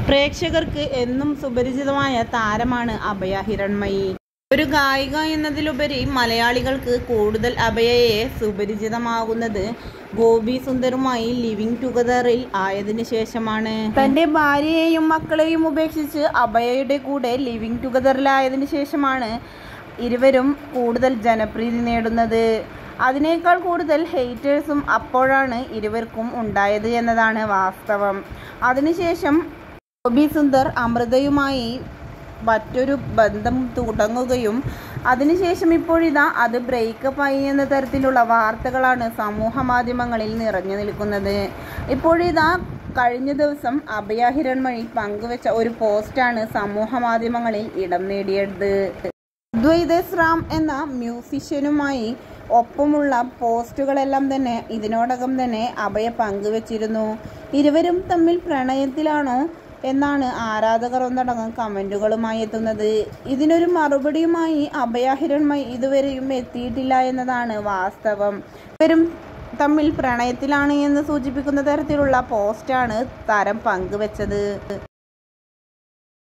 പ്രേക്ഷകർക്ക് എന്നും സുപരിചിതമായ താരമാണ് അഭയ ഹിരൺമയി ഒരു ഗായിക എന്നതിലുപരി മലയാളികൾക്ക് കൂടുതൽ അഭയയെ സുപരിചിതമാകുന്നത് ഗോപി സുന്ദറുമായി ലിവിംഗ് ടുഗദറിൽ ആയതിനു ശേഷമാണ് തന്റെ ഭാര്യയെയും മക്കളെയും ഉപേക്ഷിച്ച് അഭയയുടെ കൂടെ ലിവിംഗ് ടുഗദറിലായതിനു ശേഷമാണ് ഇരുവരും കൂടുതൽ ജനപ്രീതി നേടുന്നത് അതിനേക്കാൾ കൂടുതൽ ഹെയ്റ്റേഴ്സും അപ്പോഴാണ് ഇരുവർക്കും ഉണ്ടായത് എന്നതാണ് വാസ്തവം അതിനുശേഷം ഗോപി സുന്ദർ അമൃതയുമായി മറ്റൊരു ബന്ധം തുടങ്ങുകയും അതിനുശേഷം ഇപ്പോഴിതാ അത് ബ്രേക്കപ്പ് ആയി എന്ന തരത്തിലുള്ള വാർത്തകളാണ് സമൂഹ മാധ്യമങ്ങളിൽ നിറഞ്ഞു നിൽക്കുന്നത് ഇപ്പോഴിതാ കഴിഞ്ഞ ദിവസം അഭയ ഹിരൺമണി പങ്കുവച്ച ഒരു പോസ്റ്റാണ് സമൂഹ മാധ്യമങ്ങളിൽ ഇടം നേടിയത് ദ്വൈതസ് റാം എന്ന മ്യൂസിഷ്യനുമായി ഒപ്പമുള്ള പോസ്റ്റുകളെല്ലാം തന്നെ ഇതിനോടകം തന്നെ അഭയ പങ്കുവച്ചിരുന്നു ഇരുവരും തമ്മിൽ പ്രണയത്തിലാണോ എന്നാണ് ആരാധകർ ഒന്നടങ്കം കമൻറ്റുകളുമായി എത്തുന്നത് ഇതിനൊരു മറുപടിയുമായി അഭയ ഹിരൺമയി ഇതുവരെയും എത്തിയിട്ടില്ല എന്നതാണ് വാസ്തവം ഇവരും തമ്മിൽ പ്രണയത്തിലാണ് എന്ന് സൂചിപ്പിക്കുന്ന തരത്തിലുള്ള പോസ്റ്റാണ് താരം പങ്കുവച്ചത്